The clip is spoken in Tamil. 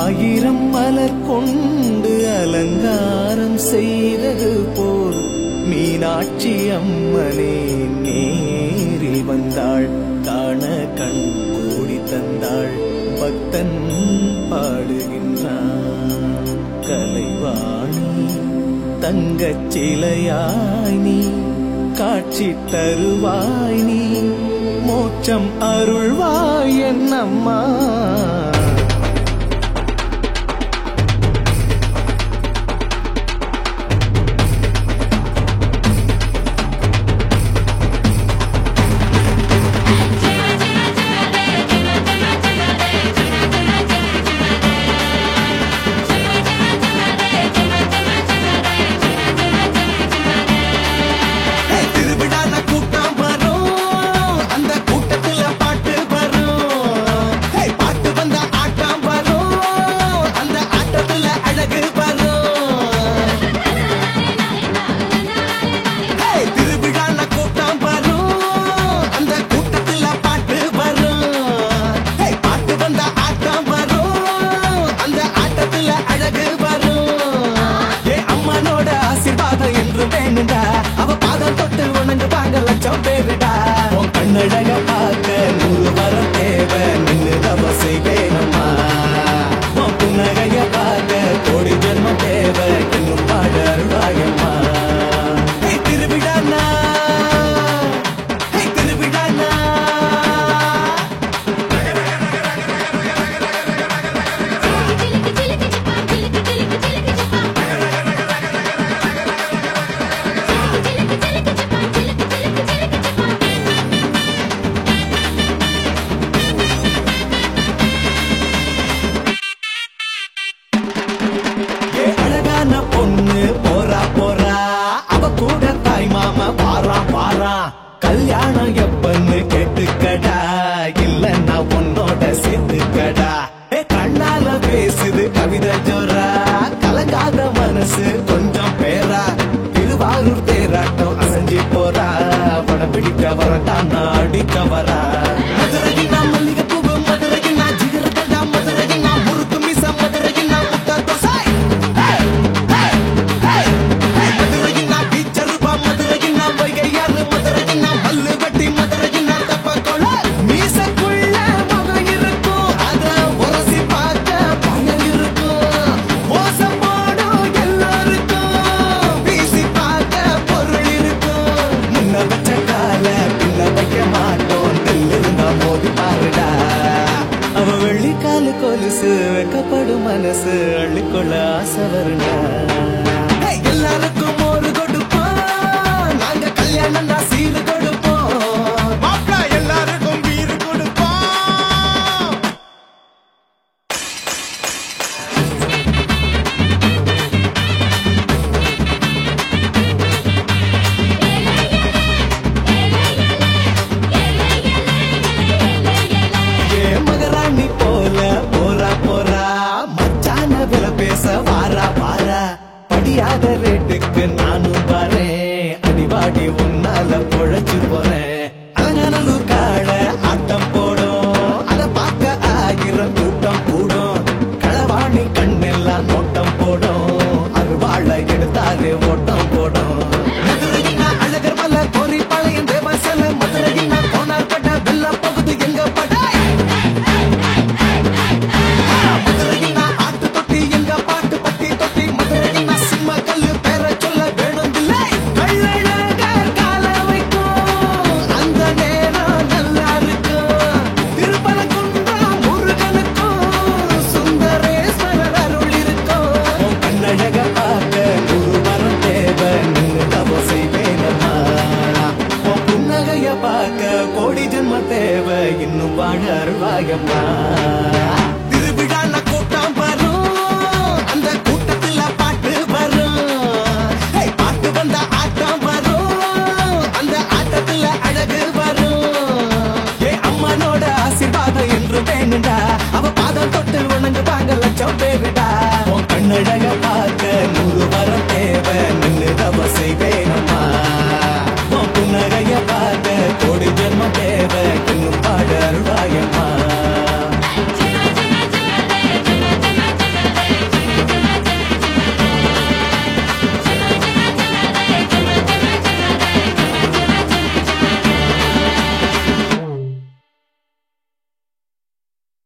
ஆயிரம் மலர் கொண்டு அலங்காரம் செய்தது போல் மீனாட்சி அம்மனே நேரில் வந்தாள் காண கண் கூடி தந்தாள் பக்தன் பாடுகின்றான் கலைவாணி தங்கச் சிலையாய் நீ காட்சி தருவாய் நீ மோட்சம் அருள்வாய் என்னம்மா திருவிழால கூட்டம் வரும் அந்த கூட்டத்துல பாட்டு வரும் ஹே, பாட்டு வந்த ஆட்டம் வரும் அந்த ஆட்டத்துல அழகு வரும் ஹே, திருவிழால கூட்டம் வரும் அந்த கூட்டத்துல பாட்டு வரும் ஹே, பாட்டு வந்த ஆட்டம் வரும் அந்த ஆட்டத்துல அழகு வரும் ஏ அம்மனோட ஆசீர்வாதம் என்று வேணுண்டா அவ பாதம் தொட்டு உணங்கு வாங்க லட்சம் பேருடா உன் கண்ணழக பார்க்க நூறு வரம் தேவை நின்று தவ செய்வேனம்மா உன் புன்னகைய பார்க்க கோடி ஜென்மம் தேவை இன்னும் பாட அருள்வாயம்மா ஹே திருவிழாண்ணா ஹே திருவிழாண்ணா ஏ அழகான பொண்ணு போறா போறா அவ கூட தாய் மாமா பாரா பாரா கல்யாணம் எப்பன்னு கேட்டுக்கடா இல்லன்னா உன்னோட சேர்த்துக்கடா ஏ கண்ணால பேசுது கவிதை ஜோரா கலங்காத மனசு கொஞ்சம் பேரா திருவாரூர் தேராட்டம் அசைஞ்சு போறா படம் பிடிக்க வரட்டான் நான் அடிக்க வரா மதுரைக்கு நான் மல்லிகை பூவு மதுரைக்கு நான் ஜிகரதடா மதுரைக்கு நான் முறுக்கு மிச மதுரைக்கு நான் முட்டை dosa Hey! Hey! Hey! Hey! மதுரைக்கு நான் பீச்சருபா மதுரைக்கு நான் வைகையாறு மதுரைக்கு நான் பல்லு வெட்டி மதுரைக்கு நான் தப்பக்கொள்ள மீசக்குள்ள முகம் இருக்கும் அத உரசி பார்க்க பயம் இருக்கும் மோசம் போடும் எல்லாருக்கும் வீசி பார்க்க பொருள் இருக்கும் முன்ன வச்ச கால பின்ன வைக்க மாட்டோம் நெல்லிருந்தா மோதி பாருடா அவ வெள்ளிக்காலு கொலுசு வெக்கப்படும் மனசு அள்ளிக்கொள்ள ஆசை வருண்டா Hey, எல்லாருக்கும் ஒரு கொடுப்போம் நாங்க கல்யாணம் தான் சீரு கொடுப்போம் மாப்பிள எல்லாருக்கும் வீடு கொடுப்போம் ஏ மகராணி போல போறா போறா மச்சான வில பேச வாரா வாரா படியாத ரேட்டுக்கு நானும் வரேன் அடிவாடி உன்னால பொழைச்சு போறேன் அலங்காநல்லூர் காட ஆட்டம் போடும் அத பார்க்க ஆயிரம் கூட்டம் கூடும் களவாணி கண்ணெல்லாம் நோட்டம் போடும் அருவாள எடுத்தாரு ஓட்டம் போடும் மதுரையில் நான் அழகர் மலை கோரி பாளையம் தேவசல மதுரையில் நான் போனால் பட்ட வெள்ளம் போகுது எங்க படாய் மதுரையில் நான் ஆட்டு தொட்டி எங்க பாட்டு பட்டி தொட்டி மதுரையில் நான் சிம்ம கல்லு பேர சொல்ல வேணும் இல்லை கள்ளழகர் கால வைக்கும் அந்த நேரம் நல்லா இருக்கும் திருப்பரங்குன்றம் முருகனுக்கும் சுந்தரேஸ்வரர் அருள் இருக்கும் உன் கண்ணழக பார்க்க குரு வரம் தேவை நின்று தவ செய்வேனம்மா உன் புன்னகைய பார்க்க கோடி ஜென்ம தேவை இன்னும் வாழ அருள்வாயம்மா